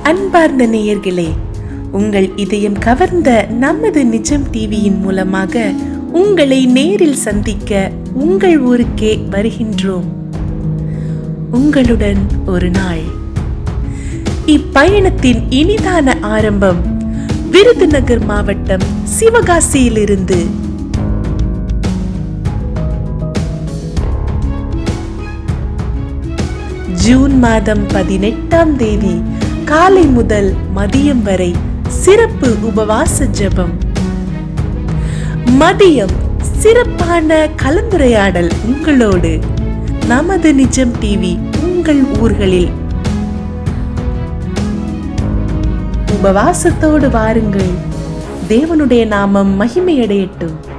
அன்பார்ந்த நேயர்களே உங்கள் இதயம் கவர்ந்த நமது நிஜம் டிவியின் மூலமாக உங்களை நேரில் சந்திக்க உங்கள் ஊருக்கே வருகின்றோம் உங்களுடன் ஒரு நாள் இப்பயணத்தின் இனிதான ஆரம்பம் விருதுநகர் மாவட்டம் சிவகாசியிலிருந்து ஜூன் மாதம் பதினெட்டாம் தேதி காலை முதல் மதியம் வரை சிறப்பு உபவாச ஜெபம் மதியம் சிறப்பான கலந்துரையாடல் உங்களோடு நமது நிஜம் டிவி உங்கள் ஊர்களில் உபவாசத்தோடு வாருங்கள் தேவனுடைய நாமம் மகிமையடையட்டும்